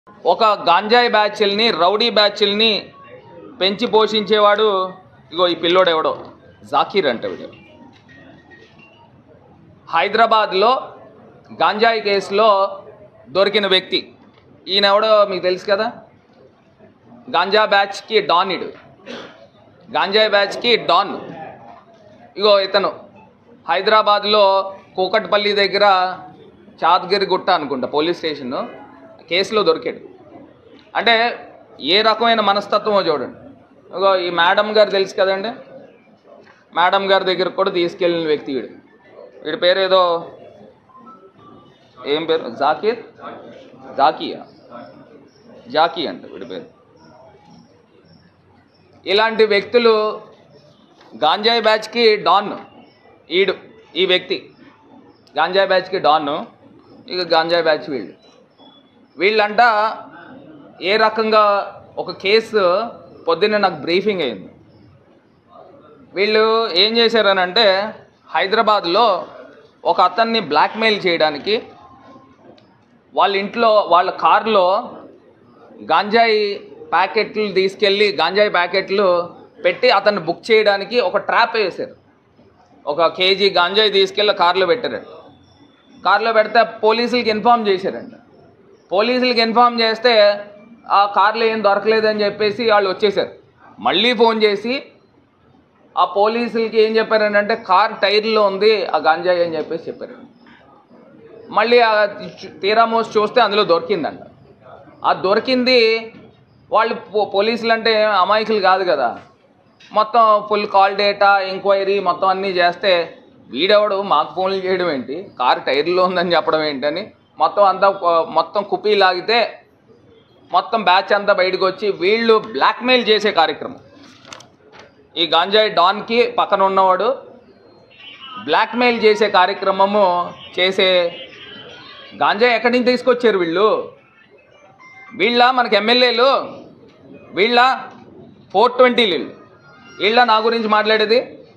ఒక గాంజాయి బ్యాచ్ల్ని రౌడీ బ్యాచ్ల్ని పెంచి పోషించేవాడు ఇగో ఈ పిల్లోడు ఎవడో జాకీర్ అంట వీడు హైదరాబాద్లో గాంజాయి కేసులో దొరికిన వ్యక్తి ఈయన ఎవడో మీకు తెలుసు కదా గాంజా బ్యాచ్కి డాన్ ఇడు గాంజాయి బ్యాచ్కి డాన్ ఇగో ఇతను హైదరాబాద్లో కూకట్పల్లి దగ్గర చాద్గిరి గుట్ట అనుకుంటా పోలీస్ స్టేషన్ కేసులో దొరికాడు అంటే ఏ రకమైన మనస్తత్వమో చూడండి ఇగో ఈ మేడం గారు తెలుసు కదండి మేడం గారి దగ్గరకు కూడా తీసుకెళ్ళిన వ్యక్తి వీడు వీడి పేరు ఏదో ఏం పేరు జాకీర్ జాకియా జాకీ అంట వీడి పేరు ఇలాంటి వ్యక్తులు గాంజాయి బ్యాచ్కి డాన్ ఈడు ఈ వ్యక్తి గాంజాయి బ్యాచ్కి డాన్ ఇక గాంజాయి బ్యాచ్ వీళ్ళు వీళ్ళంట ఏ రకంగా ఒక కేసు పొద్దున్నే నాకు బ్రీఫింగ్ అయింది వీళ్ళు ఏం చేశారనంటే హైదరాబాద్లో ఒక అతన్ని బ్లాక్మెయిల్ చేయడానికి వాళ్ళ ఇంట్లో వాళ్ళ కారులో గాంజాయి ప్యాకెట్లు తీసుకెళ్ళి గాంజాయి ప్యాకెట్లు పెట్టి అతన్ని బుక్ చేయడానికి ఒక ట్రాప్ వేశారు ఒక కేజీ గాంజాయి తీసుకెళ్ళి కారులో పెట్టారంట కారులో పెడితే పోలీసులకి ఇన్ఫామ్ చేశారంట పోలీసులకి ఇన్ఫామ్ చేస్తే ఆ కార్లో ఏం దొరకలేదని చెప్పేసి వాళ్ళు వచ్చేసారు మళ్ళీ ఫోన్ చేసి ఆ పోలీసులకి ఏం చెప్పారంటే కార్ టైర్లో ఉంది ఆ గాంజాయి అని చెప్పేసి చెప్పారు మళ్ళీ ఆ చు- తీరా మోసి చూస్తే అందులో దొరికిందంట ఆ దొరికింది వాళ్ళు పో- పోలీసులు అంటే అమాయకులు కాదు కదా మొత్తం ఫుల్ కాల్ డేటా ఎంక్వైరీ మొత్తం అన్నీ చేస్తే వీడెవడు మాకు ఫోన్లు చేయడం ఏంటి కారు టైర్లో ఉందని చెప్పడం ఏంటని మొత్తం అంతా కొ- మొత్తం కుప్పీ లాగితే మొత్తం బ్యాచ్ అంతా బయటకు వచ్చి వీళ్ళు బ్లాక్మెయిల్ చేసే కార్యక్రమం ఈ గాంజాయి డాన్కి పక్కన ఉన్నవాడు బ్లాక్మెయిల్ చేసే కార్యక్రమము చేసే గాంజాయి ఎక్కడి నుంచి తీసుకొచ్చారు వీళ్ళు వీళ్ళ మనకి ఎమ్మెల్యేలు వీళ్ళ ఫోర్ ట్వంటీలు వీళ్ళు వీళ్ళ నా గురించి మాట్లాడేది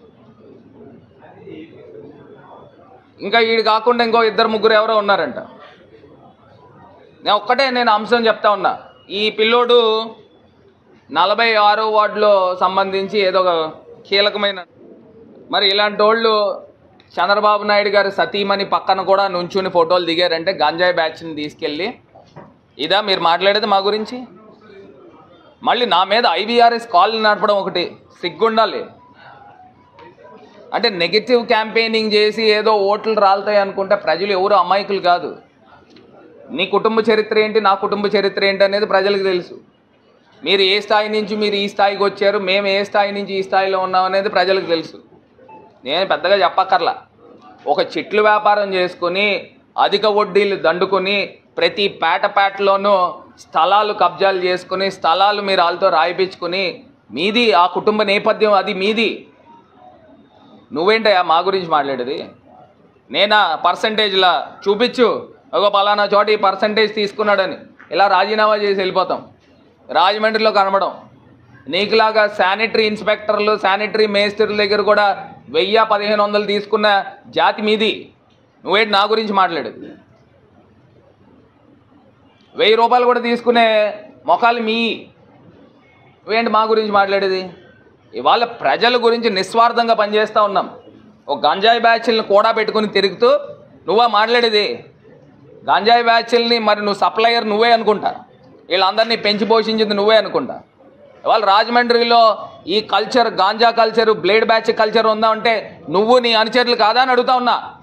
ఇంకా వీడు కాకుండా ఇంకో ఇద్దరు ముగ్గురు ఎవరో ఉన్నారంట నేను ఒక్కటే నేను అంశం చెప్తా ఉన్నా ఈ పిల్లోడు నలభై ఆరో వార్డులో సంబంధించి ఏదో ఒక కీలకమైన మరి ఇలాంటి వాళ్ళు చంద్రబాబు నాయుడు గారి సతీమణి పక్కన కూడా నుంచుని ఫోటోలు దిగారంటే గంజాయి బ్యాచ్ని తీసుకెళ్ళి ఇదా మీరు మాట్లాడేది మా గురించి మళ్ళీ నా మీద ఐవీఆర్ఎస్ కాల్ నడపడం ఒకటి సిగ్గుండాలి అంటే నెగిటివ్ క్యాంపెయినింగ్ చేసి ఏదో ఓట్లు రాలుతాయి అనుకుంటే ప్రజలు ఎవరు అమాయకులు కాదు నీ కుటుంబ చరిత్ర ఏంటి నా కుటుంబ చరిత్ర ఏంటి అనేది ప్రజలకు తెలుసు మీరు ఏ స్థాయి నుంచి మీరు ఈ స్థాయికి వచ్చారు మేము ఏ స్థాయి నుంచి ఈ స్థాయిలో ఉన్నాం అనేది ప్రజలకు తెలుసు నేను పెద్దగా చెప్పక్కర్లా ఒక చెట్లు వ్యాపారం చేసుకొని అధిక వడ్డీలు దండుకొని ప్రతి పేట పేటలోనూ స్థలాలు కబ్జాలు చేసుకుని స్థలాలు మీరు వాళ్ళతో రాయిపించుకుని మీది ఆ కుటుంబ నేపథ్యం అది మీది నువ్వేంటయ్యా మా గురించి మాట్లాడేది నేనా పర్సంటేజ్లా చూపించు ఒక పలానా చోట ఈ పర్సంటేజ్ తీసుకున్నాడని ఇలా రాజీనామా చేసి వెళ్ళిపోతాం రాజమండ్రిలో కనబడం నీకులాగా శానిటరీ ఇన్స్పెక్టర్లు శానిటరీ మేస్త్రుల దగ్గర కూడా వెయ్యి పదిహేను వందలు తీసుకున్న జాతి మీది నువ్వేంటి నా గురించి మాట్లాడేది వెయ్యి రూపాయలు కూడా తీసుకునే మొఖాలు మీ నువ్వేంటి మా గురించి మాట్లాడేది ఇవాళ ప్రజల గురించి నిస్వార్థంగా పనిచేస్తూ ఉన్నాం ఒక గంజాయి బ్యాచ్ల్ని కూడా పెట్టుకుని తిరుగుతూ నువ్వా మాట్లాడేది గంజాయి బ్యాచ్ల్ని మరి నువ్వు సప్లయర్ నువ్వే అనుకుంటా వీళ్ళందరినీ పెంచి పోషించింది నువ్వే అనుకుంటా ఇవాళ రాజమండ్రిలో ఈ culture ganja culture blade batch culture ఉందా అంటే నువ్వు నీ అనుచరులు కాదా అని అడుగుతా ఉన్నా